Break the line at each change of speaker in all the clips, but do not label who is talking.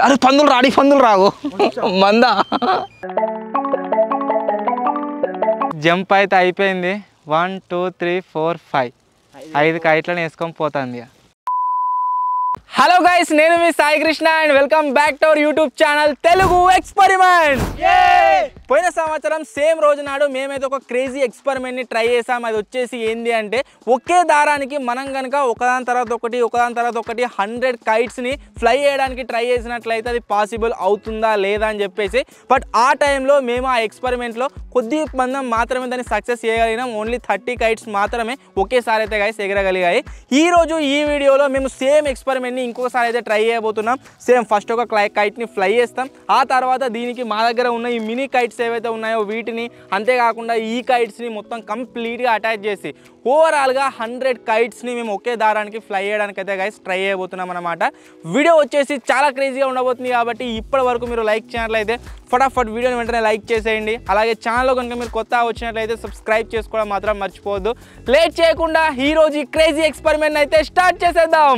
అరే పందులు రాడి పందులు రావు మందా జంప్ అయితే అయిపోయింది one two three four five ఐదు కైట్లను వేసుకొని పోతుంది ఇక. హలో గైస్ నేను మీ Sai Krishna and welcome back to our YouTube channel Telugu experiment పోయిన సంవత్సరం సేమ్ రోజు నాడు మేమైతే ఒక క్రేజీ ఎక్స్పెరిమెంట్ ని ట్రై చేసాం అది వచ్చేసి ఏంది అంటే ఒకే దారానికి మనం కనుక ఒకదాని తర్వాత ఒకటి ఒకదాని తర్వాత ఒకటి హండ్రెడ్ కైట్స్ ని ఫ్లై చేయడానికి ట్రై చేసినట్లయితే అది పాసిబుల్ అవుతుందా లేదా అని చెప్పేసి బట్ ఆ టైంలో మేము ఆ ఎక్స్పెరిమెంట్ లో కొద్ది మంది మాత్రమే దాన్ని సక్సెస్ చేయగలిగినాం ఓన్లీ థర్టీ కైట్స్ మాత్రమే ఒకేసారి అయితే గైస్ ఎగరగలిగాయి ఈ రోజు ఈ వీడియోలో మేము సేమ్ ఎక్స్పెరిమెంట్ని ఇంకొకసారి అయితే ట్రై చేయబోతున్నాం సేమ్ ఫస్ట్ ఒక క్లై కైట్ని ఫ్లై చేస్తాం ఆ తర్వాత దీనికి మా దగ్గర ఉన్న ఈ మినీ కైట్స్ ఏవైతే ఉన్నాయో వీటిని అంతేకాకుండా ఈ కైట్స్ని మొత్తం కంప్లీట్గా అటాచ్ చేసి ఓవరాల్గా హండ్రెడ్ కైట్స్ని మేము ఒకే దారానికి ఫ్లై చేయడానికి అయితే గైస్ ట్రై చేయబోతున్నాం అనమాట వీడియో వచ్చేసి చాలా క్రేజీగా ఉండబోతుంది కాబట్టి ఇప్పటి వరకు మీరు లైక్ చేయనట్లయితే ఫటాఫట్ వీడియోని వెంటనే లైక్ చేసేయండి అలాగే ఛానల్లో కనుక మీరు కొత్త వచ్చినట్లయితే సబ్స్క్రైబ్ చేసుకోవడం మాత్రం మర్చిపోవద్దు లేట్ చేయకుండా ఈ రోజు ఈ క్రేజీ ఎక్స్పెరిమెంట్ అయితే స్టార్ట్ చేసేద్దాం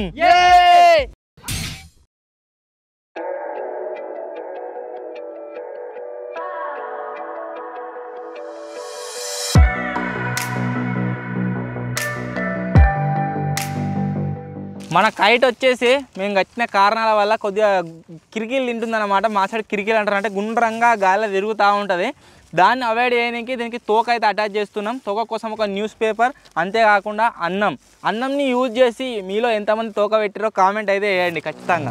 మన కైట్ వచ్చేసి మేము కట్టిన కారణాల వల్ల కొద్దిగా కిరికీలు తింటుందన్నమాట మా సైడ్ కిరికీలు అంటారు అంటే గుండ్రంగా గాలిలో తిరుగుతూ ఉంటుంది దాన్ని అవాయిడ్ చేయడానికి దీనికి తోక అయితే అటాచ్ చేస్తున్నాం తోక కోసం ఒక న్యూస్ పేపర్ అంతేకాకుండా అన్నం అన్నంని యూజ్ చేసి మీలో ఎంతమంది తోక పెట్టారో కామెంట్ అయితే వేయండి ఖచ్చితంగా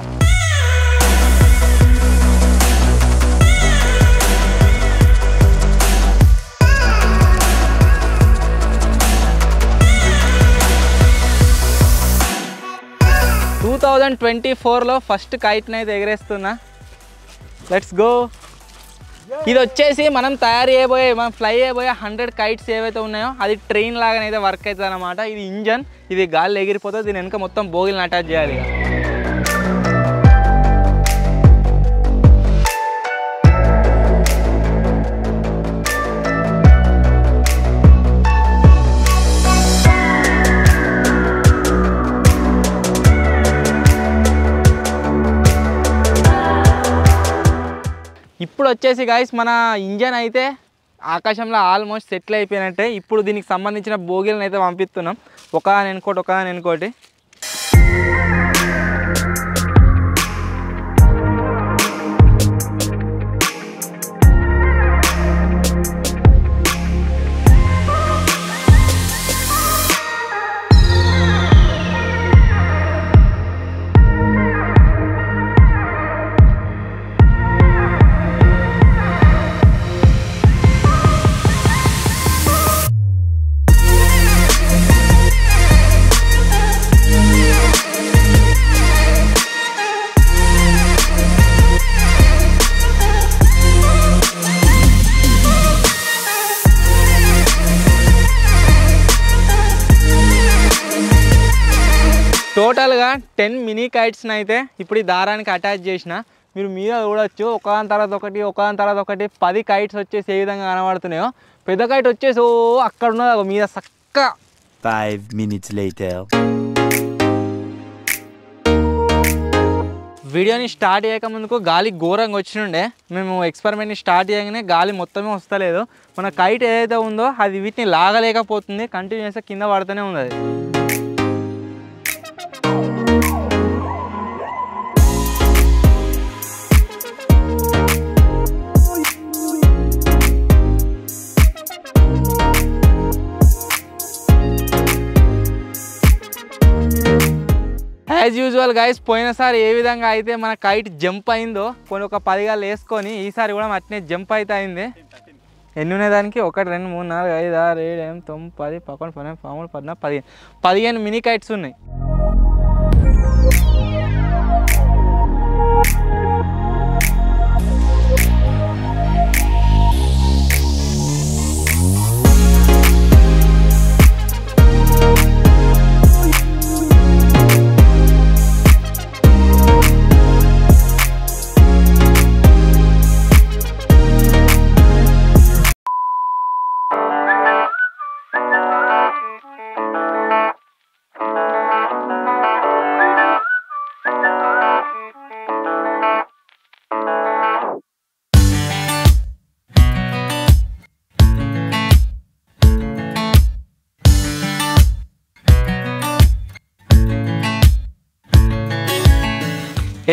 టూ థౌజండ్ ట్వంటీ ఫోర్లో ఫస్ట్ కైట్ని అయితే ఎగరేస్తున్నా లెట్స్ గో ఇది వచ్చేసి మనం తయారు చేయబోయే మనం ఫ్లై చేయబోయే హండ్రెడ్ కైట్స్ ఏవైతే ఉన్నాయో అది ట్రైన్ లాగానైతే వర్క్ అవుతుంది అనమాట ఇది ఇంజన్ ఇది గాలి ఎగిరిపోతే దీని వెనక మొత్తం బోగిల్ని అటాచ్ చేయాలి ఇక. ఇప్పుడు వచ్చేసి గాయస్ మన ఇంజన్ అయితే ఆకాశంలో ఆల్మోస్ట్ సెటిల్ అయిపోయినట్టే ఇప్పుడు దీనికి సంబంధించిన బోగిలను అయితే పంపిస్తున్నాం ఒక ఎనుకోటి ఒక ఎనుకోటి టోటల్గా టెన్ మినీ కైట్స్ని అయితే ఇప్పుడు ఈ దారానికి అటాచ్ చేసిన మీరు మీద చూడొచ్చు ఒకదాని తర్వాత ఒకటి ఒకదాని తర్వాత ఒకటి పది కైట్స్ వచ్చేసి ఏ విధంగా కనబడుతున్నాయో పెద్ద కైట్ వచ్చేసి ఓ అక్కడ ఉన్నది అగో మీద చక్కగా
Five minutes later.
వీడియోని స్టార్ట్ చేయక ముందుకు గాలి ఘోరంగా వచ్చినుండే మేము ఎక్స్పెరిమెంట్ని స్టార్ట్ చేయగానే గాలి మొత్తమే వస్తలేదు మన కైట్ ఏదైతే ఉందో అది వీటిని లాగలేకపోతుంది కంటిన్యూస్గా కింద పడుతూనే ఉంది అది యాజ్ యూజువల్ గైస్ పోయినసారి ఏ విధంగా అయితే మన కైట్ జంప్ అయిందో కొన్ని ఒక పదిగాలు వేసుకొని ఈసారి కూడా అట్నే జంప్ అయితే అయింది ఎన్ని ఉన్నాయి దానికి ఒకటి రెండు మూడు నాలుగు ఐదు ఆరు ఏడు ఎనిమిది తొమ్మిది పది పదకొండు పన్నెండు పదమూడు పద్నాలుగు పదిహేను పదిహేను మినీ కైట్స్ ఉన్నాయి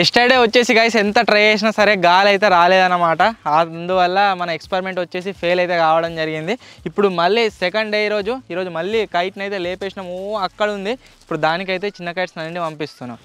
ఎస్టర్డే వచ్చేసి గైస్ ఎంత ట్రై చేసినా సరే గాలి అయితే రాలేదన్నమాట అందువల్ల మన ఎక్స్పెరిమెంట్ వచ్చేసి ఫెయిల్ అయితే కావడం జరిగింది ఇప్పుడు మళ్ళీ సెకండ్ డే ఈరోజు ఈరోజు మళ్ళీ కైట్ని అయితే లేపేసినాం ఓ అక్కడ ఉంది ఇప్పుడు దానికైతే చిన్న కైట్స్ అన్ని పంపిస్తున్నాం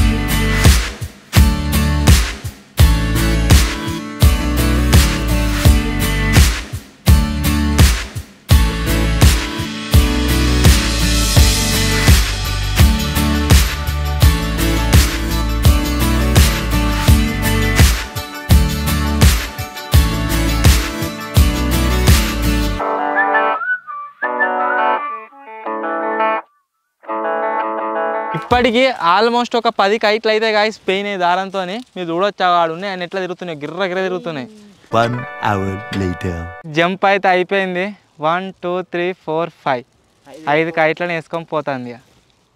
ఇప్పటికీ ఆల్మోస్ట్ ఒక పది కైట్లు అయితే గాయస్ పోయినాయి దారంతో మీరు చూడొచ్చు వాడు ఉన్నాయి ఆయన ఎట్లా తిరుగుతున్నాయి గిర్ర గిర్ర తిరుగుతున్నాయి
One hour later.
జంప్ అయితే అయిపోయింది one two three four five ఐదు కైట్లను వేసుకొని పోతుంది ఇక.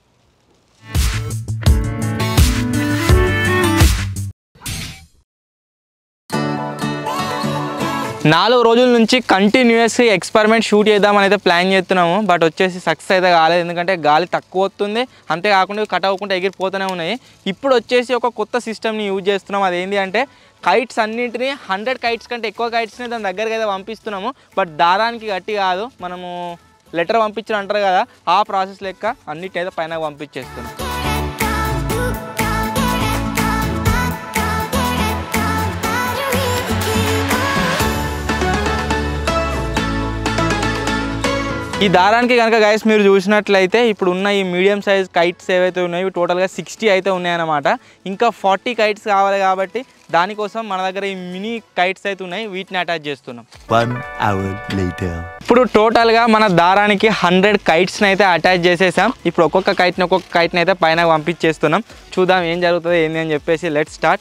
నాలుగు రోజుల నుంచి కంటిన్యూస్ ఎక్స్పెరిమెంట్ షూట్ చేద్దామని అయితే ప్లాన్ చేస్తున్నాము బట్ వచ్చేసి సక్సెస్ అయితే కాలేదు ఎందుకంటే గాలి తక్కువ వస్తుంది అంతేకాకుండా ఇవి కట్ అవ్వకుండా ఎగిరిపోతూనే ఉన్నాయి ఇప్పుడు వచ్చేసి ఒక కొత్త సిస్టమ్ని యూజ్ చేస్తున్నాం అదేంటి అంటే కైట్స్ అన్నింటినీ హండ్రెడ్ కైట్స్ కంటే ఎక్కువ కైట్స్ని దాని దగ్గరికి అయితే పంపిస్తున్నాము బట్ దారానికి గట్టి కాదు మనము లెటర్ పంపించిన అంటారు కదా ఆ ప్రాసెస్ లెక్క అన్నిటి అయితే పైన పంపించేస్తున్నాం ఈ దారానికి కనుక గైస్ మీరు చూసినట్లయితే ఇప్పుడు ఉన్న ఈ మీడియం సైజ్ కైట్స్ ఏవైతే ఉన్నాయో ఇవి టోటల్గా సిక్స్టీ అయితే ఉన్నాయన్నమాట ఇంకా ఫార్టీ కైట్స్ కావాలి కాబట్టి దానికోసం మన దగ్గర ఈ మినీ కైట్స్ అయితే ఉన్నాయి వీటిని అటాచ్ చేస్తున్నాం
One hour later.
ఇప్పుడు టోటల్గా మన దారానికి హండ్రెడ్ కైట్స్ని అయితే అటాచ్ చేసేసాం ఇప్పుడు ఒక్కొక్క కైట్ని ఒక్కొక్క కైట్ని అయితే పైన పంపించేస్తున్నాం చూద్దాం ఏం జరుగుతుంది ఏంది అని చెప్పేసి లెట్ స్టార్ట్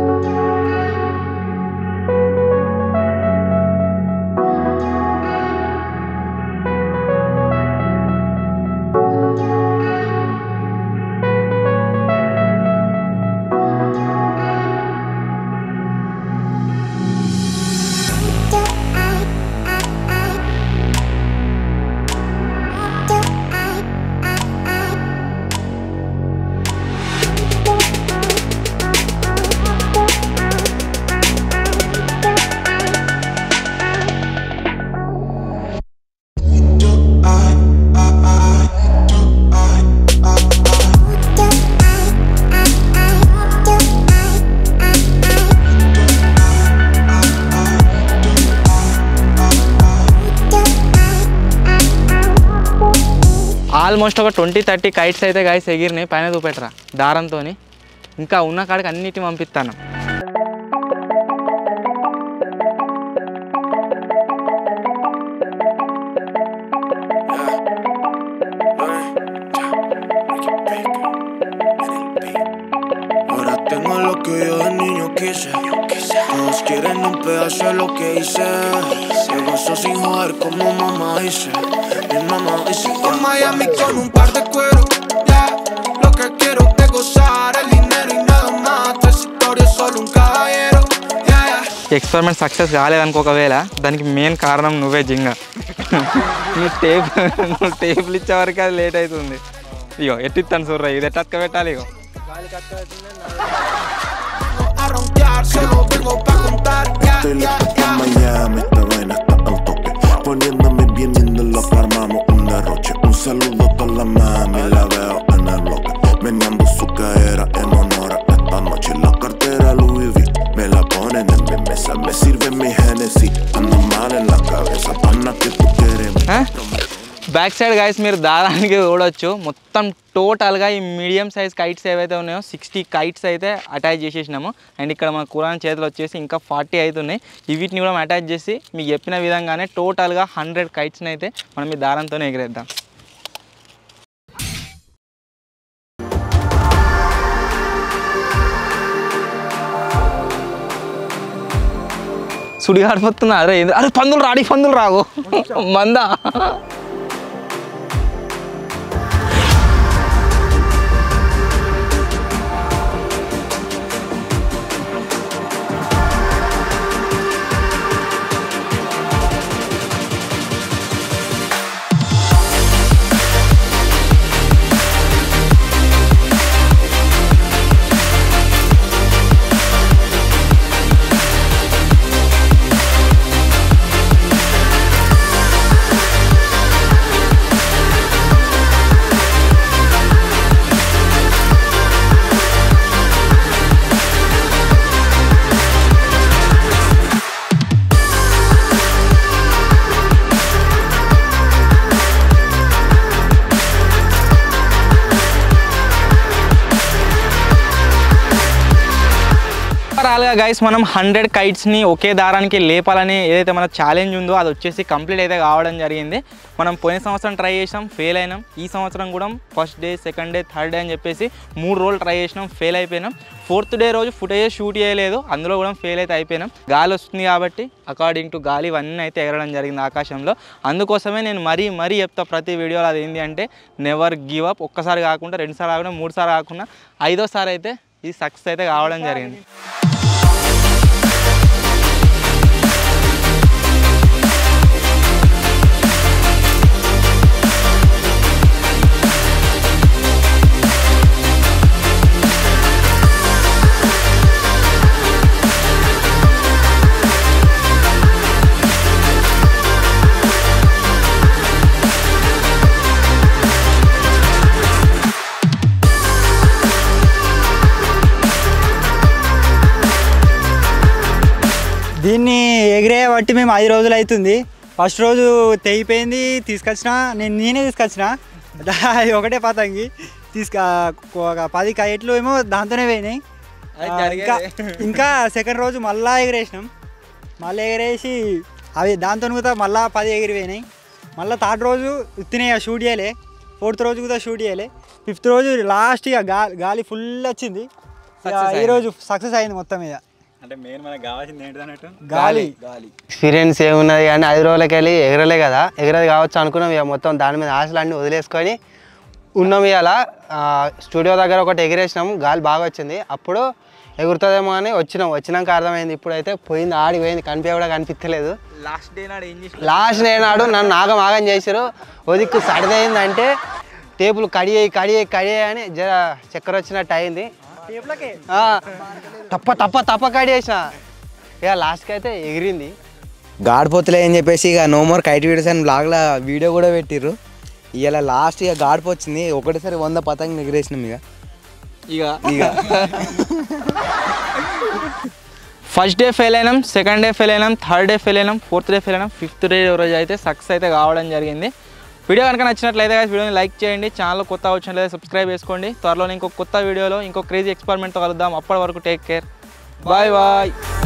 ఆల్మోస్ట్ ఒక ట్వంటీ థర్టీ కైట్స్ అయితే గాయస్ ఎగిరినాయి పైన చూపెట్టరా దారంతో ఇంకా ఉన్న కాడికి అన్నిటిని పంపిస్తాను
Ahora tengo lo que yo de niño quise. Todos quieren un pedazo de lo que hice. Me gozo sin joder como mamá dice. Mi mamá dice. En Miami con un par de cuero. Yeah. Lo que quiero es gozar el dinero y nada más. Tu historia es solo un caballero. Yeah, yeah.
Experiment success కాలేదనుకో ఒకవేళ దానికి main కారణం నువ్వే జింగ నువ్వు tape నువ్వు టేపులు ఇచ్చే వరకు అది లేట్ అవుతుంది ఇగో ఎట్టిస్తాను చూర్రా ఇది ఎట్లా పెట్టాలి ఇగో
A ronquear, se lo vengo pa' contar. Yeah,
Estoy
yeah,
listo
yeah.
pa' Miami, esta vaina está al toque. Poniéndome bien lindo, lo que armamos un derroche. Un saludo a toda la mami, la veo en el bloque. Meneando su cadera en honor a esta noche. La cartera Louis V, me la ponen en mi mesa. Me sirve mi Genesis, ando mal en la cabeza. Pana que tú quieres.
Back side guys మీరు దారానికి చూడొచ్చు మొత్తం టోటల్గా ఈ medium size kites ఏవైతే ఉన్నాయో sixty kites అయితే attach చేసేసినాము అండ్ ఇక్కడ మన కురాన్ చేతిలో వచ్చేసి ఇంకా ఫార్టీ అవుతున్నాయి ఈ వీటిని కూడా అటాచ్ చేసి మీకు చెప్పిన విధంగానే టోటల్గా హండ్రెడ్ కైట్స్ని అయితే మనం ఈ దారంతోనే ఎగిరేద్దాం సుడిగాడిపోతున్నా అరే ఏంది- అరే పందులు రాడి పందులు రావు మందా ఫైనల్గా గైస్ మనం హండ్రెడ్ కైట్స్ని ఒకే దారానికి లేపాలని ఏదైతే మన ఛాలెంజ్ ఉందో అది వచ్చేసి కంప్లీట్ అయితే కావడం జరిగింది మనం పోయిన సంవత్సరం ట్రై చేసాం ఫెయిల్ అయినాం ఈ సంవత్సరం కూడా first day second day third day అని చెప్పేసి మూడు రోజులు ట్రై చేసినాం ఫెయిల్ అయిపోయినాం ఫోర్త్ డే రోజు ఫుటేజ్ షూట్ చేయలేదు అందులో కూడా ఫెయిల్ అయితే అయిపోయినాం గాలి వస్తుంది కాబట్టి అకార్డింగ్ టు గాలి ఇవన్నీ అయితే ఎగరడం జరిగింది ఆకాశంలో అందుకోసమే నేను మరీ మరీ చెప్తా ప్రతి వీడియోలో అది ఏంటి అంటే నెవర్ గివ్ అప్ ఒక్కసారి కాకుండా రెండుసార్లు కాకుండా మూడుసార్లు కాకుండా ఐదోసారి అయితే ఇది సక్సెస్ అయితే కావడం జరిగింది
దీన్ని ఎగిరే బట్టి మేము ఐదు రోజులు అవుతుంది ఫస్ట్ రోజు తెగిపోయింది తీసుకొచ్చిన నేను నేనే తీసుకొచ్చిన దా- అది ఒకటే పతంగి తీసుక ఒక పది కైట్లు ఏమో దాంతోనే పోయినాయి
అది
ఆ, ఇంకా
జరిగేదే.
ఇంకా సెకండ్ రోజు మళ్ళా ఎగిరేసినాం మళ్ళీ ఎగిరేసి అవి దాంతో కూడా మళ్ళా పది ఎగిరిపోయినాయి మళ్ళీ థర్డ్ రోజు ఉత్తినే షూట్ చేయలే ఫోర్త్ రోజు కూడా షూట్ చేయలే ఫిఫ్త్ రోజు లాస్ట్ ఇక గాలి గాలి ఫుల్ వచ్చింది ఇక
Success
ఈ రోజు సక్సెస్ అయింది మొత్తం మీద
అంటే మెయిన్ మనకు కావాల్సింది ఏంటి అన్నట్టు
గాలి
ఎక్స్పీరియన్స్ ఏమున్నది కానీ ఐదు రోజులకి వెళ్ళి ఎగరలే కదా ఎగరది కావచ్చు అనుకున్నాం ఇక మొత్తం దాని మీద ఆశలు అన్నీ వదిలేసుకొని ఉన్నాం ఇవాళ స్టూడియో దగ్గర ఒకటి ఎగిరేసినాం గాలి బాగా వచ్చింది అప్పుడు ఎగురుతుందేమో అని వచ్చినాం వచ్చినాక అర్థమైంది ఇప్పుడైతే పోయింది ఆడి పోయింది కనిపి కూడా కనిపించలేదు
లాస్ట్ డే నాడు ఏం చేసి
లాస్ట్ నేనాడు నన్ను నాగం ఆగం చేశారు ఒదిక్కు సడిదైందంటే టేపులు కడియాయి కడియాయి కడియాయి అని జర చక్కెర వచ్చినట్టు అయింది ఆ, తప్ప తప్ప తప్ప కడియేసిన ఇక లాస్ట్కి అయితే ఎగిరింది
గాడిపోతలే అని చెప్పేసి ఇక నో మోర్ కైట్ వీడియోస్ అని బ్లాగ్లో వీడియో కూడా పెట్టిర్రు ఇవాళ లాస్ట్ ఇక గాడిపో వచ్చింది ఒకటేసారి వంద పతంగి ఎగిరేసినాం ఇక
ఇక ఇక ఫస్ట్ డే ఫెయిల్ అయినాం సెకండ్ డే ఫెయిల్ అయినాం థర్డ్ డే ఫెయిల్ అయినాం ఫోర్త్ డే ఫెయిల్ అయినాం ఫిఫ్త్ డే రోజు అయితే సక్సెస్ అయితే కావడం జరిగింది వీడియో కనుక నచ్చినట్లయితే guys వీడియోని లైక్ చేయండి ఛానల్ కొత్త వచ్చినట్లయితే సబ్స్క్రైబ్ చేసుకోండి త్వరలో ఇంకో కొత్త వీడియోలో ఇంకో క్రేజీ ఎక్స్పెరిమెంట్తో కలుద్దాం అప్పటి వరకు టేక్ కేర్ బాయ్ బాయ్